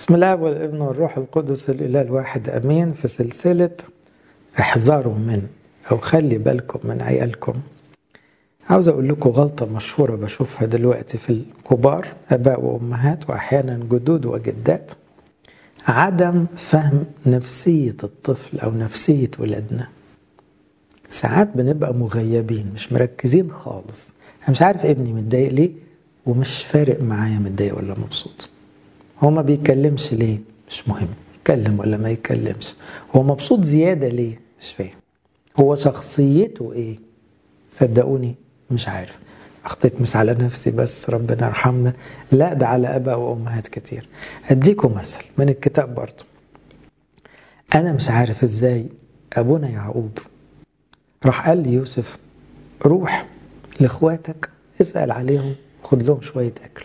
بسم الله والابن والروح القدس الاله الواحد امين في سلسله احذروا من او خلي بالكم من عيالكم عاوز اقول لكم غلطه مشهوره بشوفها دلوقتي في الكبار اباء وامهات واحيانا جدود وجدات عدم فهم نفسيه الطفل او نفسيه ولادنا ساعات بنبقى مغيبين مش مركزين خالص انا مش عارف ابني متضايق ليه ومش فارق معايا متضايق ولا مبسوط هو ما بيتكلمش ليه مش مهم يتكلم ولا ما يتكلمش هو مبسوط زياده ليه مش فاهم هو شخصيته ايه صدقوني مش عارف اخطيت مش على نفسي بس ربنا يرحمنا لا ده على اباء وامهات كتير اديكم مثل من الكتاب برضه انا مش عارف ازاي ابونا يعقوب راح قال لي يوسف روح لاخواتك اسال عليهم خد لهم شويه اكل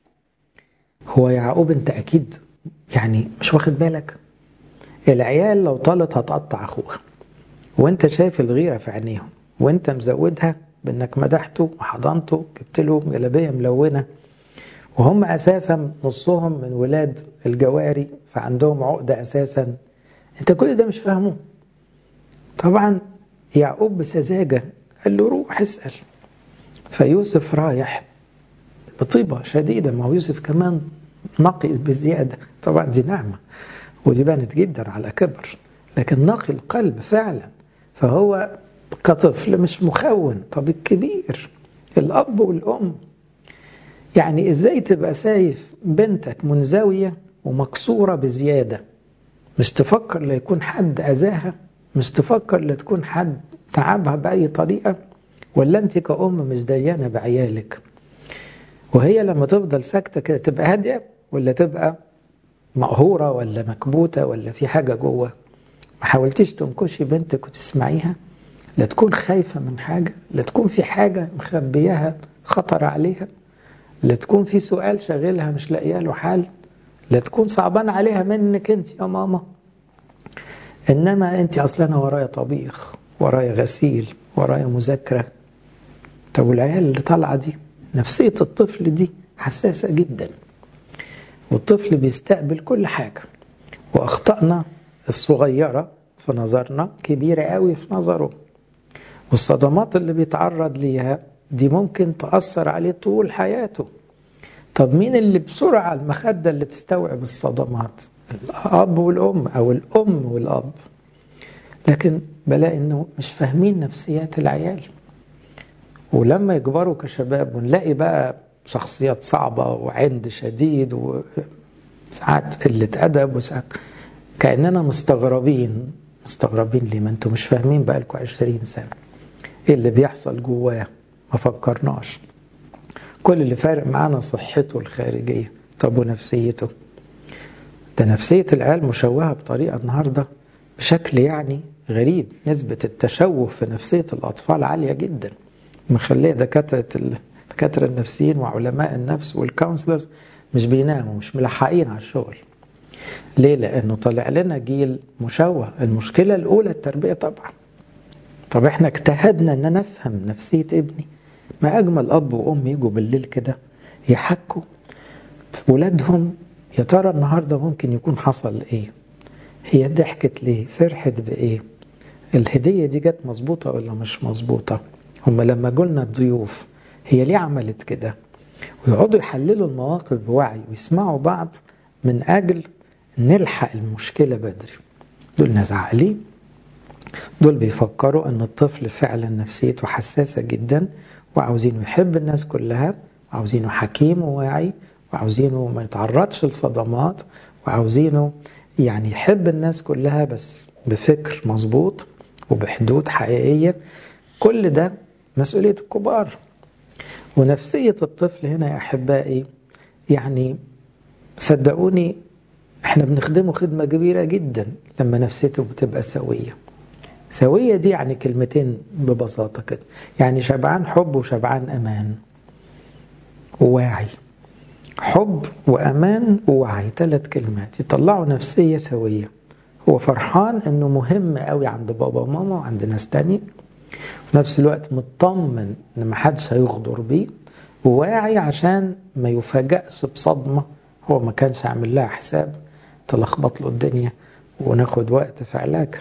هو يعقوب انت اكيد يعني مش واخد بالك العيال لو طالت هتقطع اخوها وانت شايف الغيره في عينيهم وانت مزودها بانك مدحته وحضنته جبت له جلابيه ملونه وهم اساسا نصهم من ولاد الجواري فعندهم عقده اساسا انت كل ده مش فاهمه طبعا يعقوب بسذاجه قال له روح اسال فيوسف رايح بطيبه شديده ما هو يوسف كمان نقي بزياده طبعا دي نعمه ودي بانت جدا على كبر لكن نقي القلب فعلا فهو كطفل مش مخون طب الكبير الاب والام يعني ازاي تبقى شايف بنتك منزويه ومكسوره بزياده مش تفكر لا يكون حد اذاها مش تفكر لا تكون حد تعبها باي طريقه ولا انت كأم مش ديانه بعيالك وهي لما تفضل ساكته كده تبقى هاديه ولا تبقى مقهوره ولا مكبوته ولا في حاجه جوه ما حاولتيش تنكشي بنتك وتسمعيها لا تكون خايفه من حاجه لا تكون في حاجه مخبياها خطر عليها لا تكون في سؤال شاغلها مش لاقيه له حل لا تكون صعبان عليها منك انت يا ماما انما انت اصلا ورايا طبيخ ورايا غسيل ورايا مذاكره طب والعيال اللي طالعه دي نفسيه الطفل دي حساسه جدا والطفل بيستقبل كل حاجه واخطائنا الصغيره في نظرنا كبيره قوي في نظره والصدمات اللي بيتعرض ليها دي ممكن تأثر عليه طول حياته طب مين اللي بسرعة المخدة اللي تستوعب الصدمات الأب والأم أو الأم والأب لكن بلاقي إنه مش فاهمين نفسيات العيال ولما يكبروا كشباب ونلاقي بقى شخصيات صعبة وعند شديد وساعات قلة أدب وساعات كأننا مستغربين مستغربين ليه ما انتوا مش فاهمين بقالكم عشرين سنة ايه اللي بيحصل جواه ما فكرناش كل اللي فارق معانا صحته الخارجية طب ونفسيته ده نفسية العيال مشوهة بطريقة النهاردة بشكل يعني غريب نسبة التشوه في نفسية الأطفال عالية جدا مخليه دكاترة الدكاترة النفسيين وعلماء النفس والكونسلرز مش بيناموا مش ملحقين على الشغل ليه؟ لأنه طلع لنا جيل مشوه المشكلة الأولى التربية طبعا طب احنا اجتهدنا ان نفهم نفسية ابني ما أجمل أب وأم يجوا بالليل كده يحكوا ولادهم يا ترى النهاردة ممكن يكون حصل إيه هي ضحكت ليه فرحت بإيه الهدية دي جت مظبوطة ولا مش مظبوطة هم لما قلنا الضيوف هي ليه عملت كده ويقعدوا يحللوا المواقف بوعي ويسمعوا بعض من أجل نلحق المشكلة بدري دول ناس عاقلين دول بيفكروا ان الطفل فعلا نفسيته حساسة جدا وعاوزينه يحب الناس كلها وعاوزينه حكيم وواعي وعاوزينه ما يتعرضش لصدمات وعاوزينه يعني يحب الناس كلها بس بفكر مظبوط وبحدود حقيقية كل ده مسؤولية الكبار ونفسية الطفل هنا يا أحبائي يعني صدقوني احنا بنخدمه خدمة كبيرة جدا لما نفسيته بتبقى سوية سوية دي يعني كلمتين ببساطة كده يعني شبعان حب وشبعان أمان وواعي حب وأمان ووعي ثلاث كلمات يطلعوا نفسية سوية هو فرحان انه مهم قوي عند بابا وماما وعند ناس تانية في نفس الوقت مطمن ان ما حدش هيغدر بيه وواعي عشان ما يفاجئش بصدمة هو ما كانش عامل لها حساب تلخبط له الدنيا وناخد وقت في علاج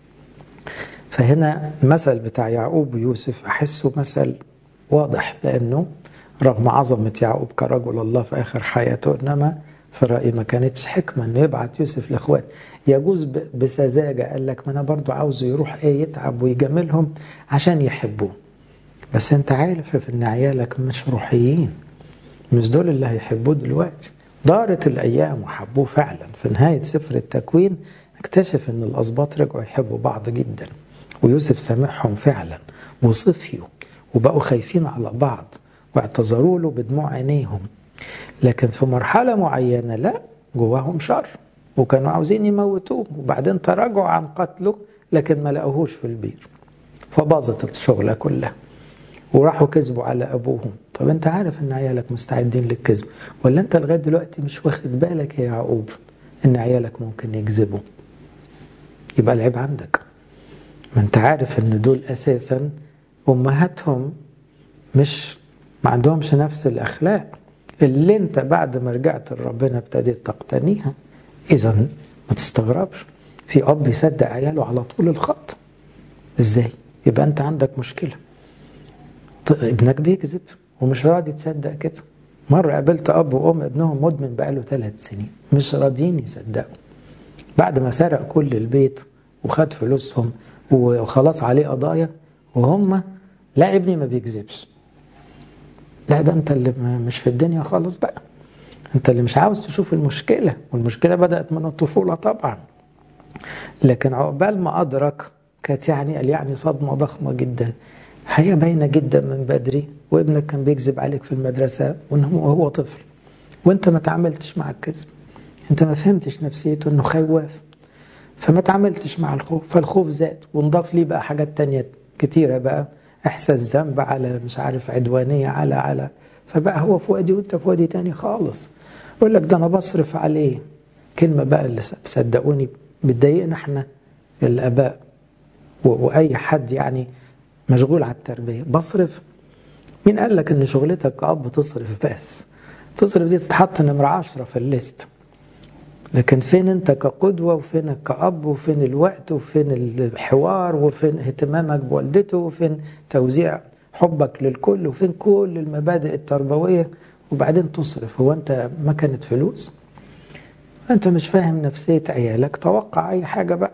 فهنا المثل بتاع يعقوب ويوسف أحسه مثل واضح لأنه رغم عظمة يعقوب كرجل الله في آخر حياته إنما في رأيي ما كانتش حكمة إنه يبعت يوسف لإخوات يجوز بسذاجة قال لك ما أنا برضو عاوزه يروح إيه يتعب ويجاملهم عشان يحبوه بس أنت عارف إن عيالك مش روحيين مش دول اللي هيحبوه دلوقتي دارت الأيام وحبوه فعلا في نهاية سفر التكوين اكتشف إن الأسباط رجعوا يحبوا بعض جدا ويوسف سامحهم فعلا وصفيوا وبقوا خايفين على بعض واعتذروا له بدموع عينيهم لكن في مرحلة معينة لا جواهم شر وكانوا عاوزين يموتوه وبعدين تراجعوا عن قتله لكن ما لقوهوش في البير فباظت الشغلة كلها وراحوا كذبوا على ابوهم طب انت عارف ان عيالك مستعدين للكذب ولا انت لغايه دلوقتي مش واخد بالك يا يعقوب ان عيالك ممكن يكذبوا يبقى العيب عندك ما انت عارف ان دول اساسا امهاتهم مش ما عندهمش نفس الاخلاق اللي انت بعد ما رجعت لربنا ابتديت تقتنيها اذا ما تستغربش في اب يصدق عياله على طول الخط ازاي يبقى انت عندك مشكله ابنك بيكذب ومش راضي تصدق كده مرة قابلت أب وأم ابنهم مدمن بقاله ثلاث سنين مش راضيين يصدقوا بعد ما سرق كل البيت وخد فلوسهم وخلاص عليه قضايا وهم لا ابني ما بيكذبش لا ده انت اللي مش في الدنيا خالص بقى انت اللي مش عاوز تشوف المشكلة والمشكلة بدأت من الطفولة طبعا لكن عقبال ما أدرك كانت يعني قال يعني صدمة ضخمة جدا حقيقة باينة جدا من بدري وابنك كان بيكذب عليك في المدرسة وهو طفل وانت ما تعاملتش مع الكذب انت ما فهمتش نفسيته انه خواف فما تعاملتش مع الخوف فالخوف زاد وانضاف ليه بقى حاجات تانية كتيرة بقى احساس ذنب على مش عارف عدوانية على على فبقى هو في وادي وانت في وادي تاني خالص يقول لك ده انا بصرف عليه كلمة بقى اللي صدقوني بتضايقنا احنا الاباء واي حد يعني مشغول على التربية بصرف مين قال لك ان شغلتك كأب تصرف بس تصرف دي تتحط نمرة عشرة في الليست لكن فين انت كقدوة وفينك كأب وفين الوقت وفين الحوار وفين اهتمامك بوالدته وفين توزيع حبك للكل وفين كل المبادئ التربوية وبعدين تصرف هو انت ما كانت فلوس انت مش فاهم نفسية عيالك توقع اي حاجة بقى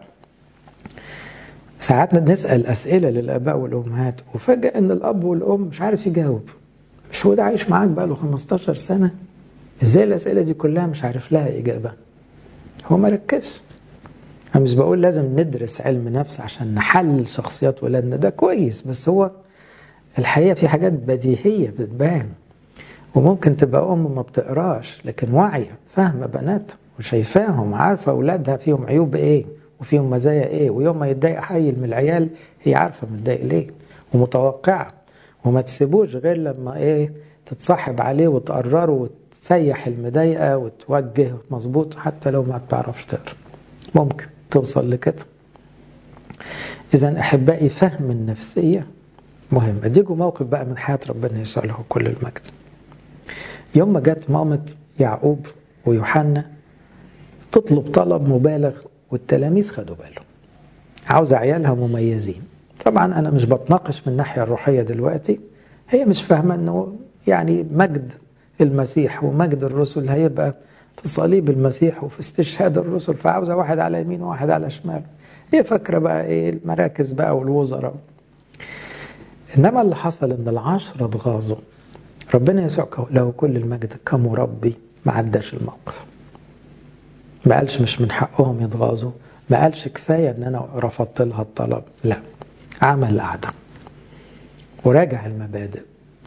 ساعات نسأل أسئلة للآباء والأمهات وفجأة إن الأب والأم مش عارف يجاوب مش هو ده عايش معاك بقى له 15 سنة إزاي الأسئلة دي كلها مش عارف لها إجابة هو ما ركزش أنا مش بقول لازم ندرس علم نفس عشان نحلل شخصيات ولادنا ده كويس بس هو الحقيقة في حاجات بديهية بتبان وممكن تبقى أم ما بتقراش لكن واعية فاهمة بناتها وشايفاهم عارفة أولادها فيهم عيوب إيه وفيهم مزايا ايه ويوم ما يتضايق حي من العيال هي عارفه متضايق ليه ومتوقعه وما تسيبوش غير لما ايه تتصاحب عليه وتقرره وتسيح المضايقه وتوجه مظبوط حتى لو ما بتعرفش تقرا ممكن توصل لكده اذا احبائي فهم النفسيه مهم اديكم موقف بقى من حياه ربنا يسوع له كل المجد يوم ما جت مامة يعقوب ويوحنا تطلب طلب مبالغ والتلاميذ خدوا بالهم عاوزة عيالها مميزين طبعا أنا مش بتناقش من الناحية الروحية دلوقتي هي مش فاهمة أنه يعني مجد المسيح ومجد الرسل هيبقى في صليب المسيح وفي استشهاد الرسل فعاوزة واحد على يمين وواحد على شمال هي فاكرة بقى إيه المراكز بقى والوزراء إنما اللي حصل إن العشرة اتغاظوا ربنا يسوع له كل المجد كمربي ما عداش الموقف ما قالش مش من حقهم يتغاظوا ما قالش كفاية ان انا رفضت لها الطلب لا عمل قعدة وراجع المبادئ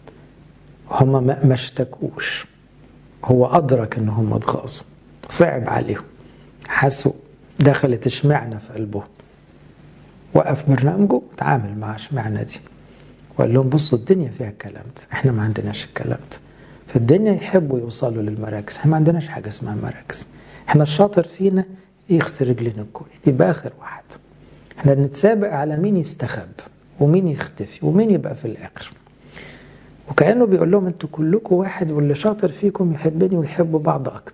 هم ما اشتكوش هو أدرك ان هم اتغاظوا صعب عليهم حسوا دخلت اشمعنى في قلبهم وقف برنامجه وتعامل مع اشمعنى دي وقال لهم بصوا الدنيا فيها الكلام ده احنا ما عندناش الكلام ده في الدنيا يحبوا يوصلوا للمراكز احنا ما عندناش حاجه اسمها مراكز احنا الشاطر فينا يغسل رجلين الكل يبقى اخر واحد احنا بنتسابق على مين يستخب ومين يختفي ومين يبقى في الاخر وكانه بيقول لهم انتوا كلكم واحد واللي شاطر فيكم يحبني ويحبوا بعض اكتر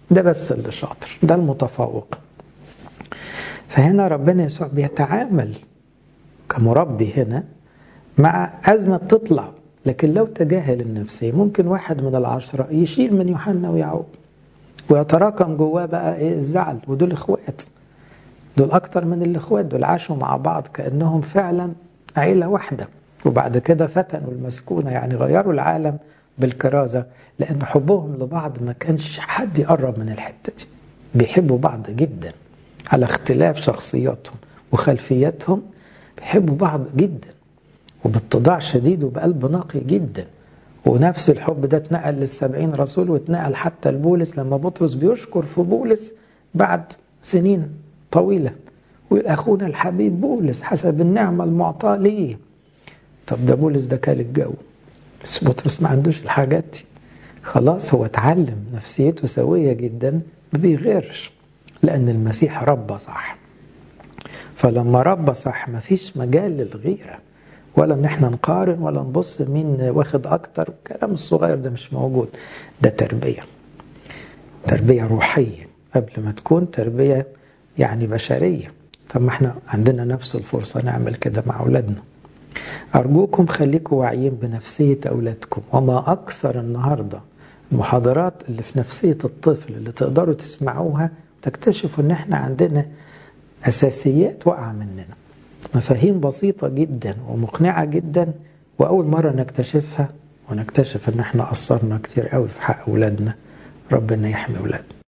ده بس اللي شاطر ده المتفوق فهنا ربنا يسوع بيتعامل كمربي هنا مع أزمة تطلع لكن لو تجاهل النفسية ممكن واحد من العشرة يشيل من يوحنا ويعقوب ويتراكم جواه بقى ايه الزعل ودول اخوات دول اكتر من الاخوات دول عاشوا مع بعض كانهم فعلا عيله واحده وبعد كده فتنوا المسكونه يعني غيروا العالم بالكرازه لان حبهم لبعض ما كانش حد يقرب من الحته دي بيحبوا بعض جدا على اختلاف شخصياتهم وخلفياتهم بيحبوا بعض جدا وباتضاع شديد وبقلب نقي جدا ونفس الحب ده اتنقل للسبعين رسول واتنقل حتى لبولس لما بطرس بيشكر في بولس بعد سنين طويلة ويقول أخونا الحبيب بولس حسب النعمة المعطاة ليه طب ده بولس ده كان الجو بس بطرس ما عندوش الحاجات دي خلاص هو اتعلم نفسيته سوية جدا ما بيغيرش لأن المسيح ربى صح فلما ربى صح ما فيش مجال للغيره ولا ان احنا نقارن ولا نبص مين واخد اكتر الكلام الصغير ده مش موجود ده تربيه تربيه روحيه قبل ما تكون تربيه يعني بشريه طب ما احنا عندنا نفس الفرصه نعمل كده مع اولادنا ارجوكم خليكم واعيين بنفسيه اولادكم وما اكثر النهارده المحاضرات اللي في نفسيه الطفل اللي تقدروا تسمعوها تكتشفوا ان احنا عندنا اساسيات واقعه مننا مفاهيم بسيطة جدا ومقنعة جدا وأول مرة نكتشفها ونكتشف إن إحنا قصرنا كتير قوي في حق أولادنا ربنا يحمي أولادنا